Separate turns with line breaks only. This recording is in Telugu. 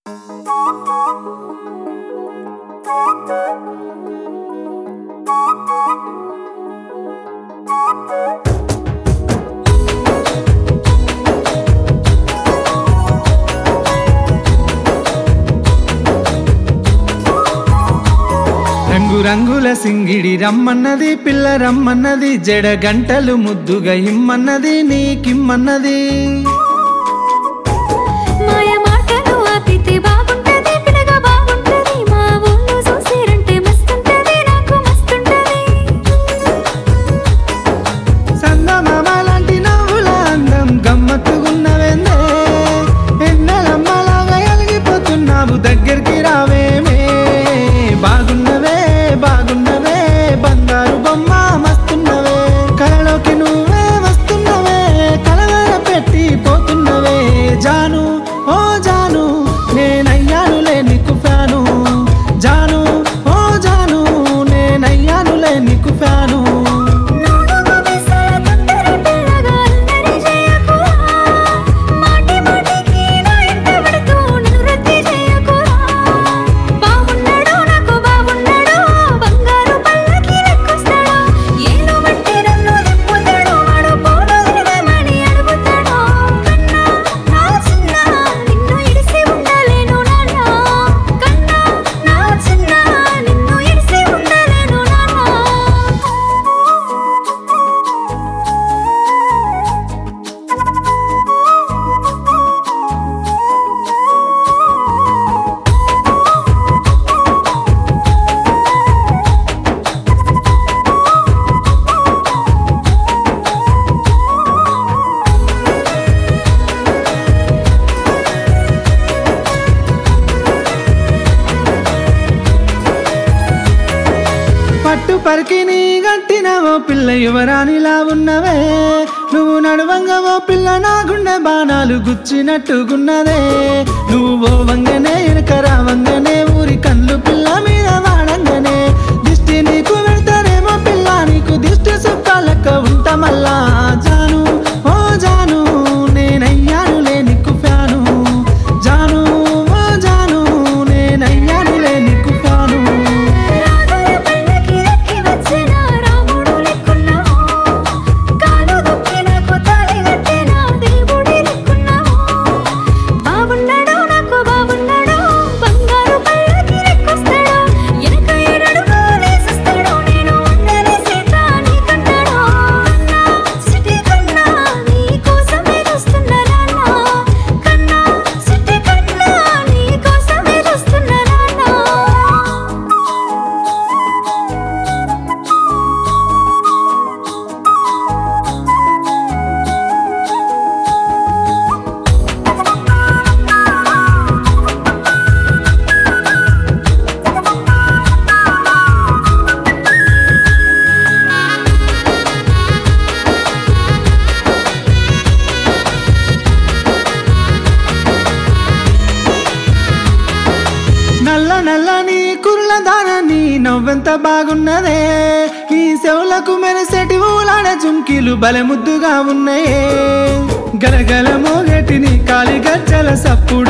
రంగు రంగుల సింగిడి రమ్మన్నది పిల్ల రమ్మన్నది జడ గంటలు ముద్దుగా ఇమ్మన్నది నీకిమ్మన్నది
మాయ మాటలు ఆపితే బాగుంటది పిడగ బాగుంటది మా ఊళ్ళో చూసిరంటే మస్తుంటది నాకు మస్తుంటది
సందమామ లాంటి నవ్వుల అందం గమ్మత్తుగున్నవేందే ఎన్నెలమ్మలాగా ఎలిగిపోతున్నావు దగ్గరికి రావేమే బాగున్నవే బాగున్నవే బంగారు బొమ్మ మస్తున్నవే కలలోకి నువ్వే వస్తున్నవే కలవర పెట్టి పోతున్నవే జాను ఓ జాను నేనయ్యానులే నీకు ఫ్యాను జాను ఓ జాను నేనయ్యానులే నీకు ఫ్యాను
నాలుగు మిసాల తొందర పిల్లగా అల్లరి చేయకురా మాటి మాటికి నా ఇంట పడుతూ నన్ను రద్ది చేయకురా బాగున్నాడు నాకు బాగున్నాడు బంగారు పల్లకి లెక్కొస్తాడు ఏలు బట్టి నన్ను తిప్పుతాడు వాడు పోలు తిరగమని అడుగుతాడు కన్నా నా చిన్న నిన్ను ఇడిసి ఉండలేను నాన్న కన్నా నా చిన్న నిన్ను ఇడిసి ఉండలేను నాన్న
పట్టు పరికి నీ గట్టిన ఓ పిల్ల యువరానిలా ఉన్నవే నువ్వు నడవంగా ఓ పిల్ల నా గుండె బాణాలు గుచ్చినట్టుగున్నదే నువ్వు ఓ వంగనే వెనక రావంగనే ఊరి కళ్ళు పిల్ల మీద వాడంగనే దిష్టి నీకు పెడతారేమో పిల్ల నీకు దిష్టి సుక్కాలక్క ఉంటా మళ్ళా జాను ఓ జాను నేనయ్యానులే నీకు ఫ్యాను జాను ఓ జాను నేనయ్యానులే నీకు ఫ్యాను
రాగల పల్లకి రెక్కి వచ్చిన రాముడు లెక్కున్నావు కాలు దుక్కి నాకు తాళి కట్టిన దేవుడి లెక్కున్నావు బాగున్నాడు నాకు బాగున్నాడు బంగారు పల్లకి రెక్కొస్తాడు వెనక ఏడడుగు వేసిస్తాడు నేను అందరి సీత నీకన్నాడు కన్నా సిటీ కన్నా నీ కోసమే చూస్తున్నా నాన్న కన్నా సిటీ కన్నా నీ కోసమే చూస్తున్నా నాన్న
నల్ల నల్ల నీ కుర్ల దాన నీ నవ్వెంత బాగున్నదే నీ చెవులకు మెరిసెటి ఊలాడ జుంకీలు బలే ముద్దుగా ఉన్నాయే గలగల మోగటి నీ కాలి గజ్జల సప్పుడు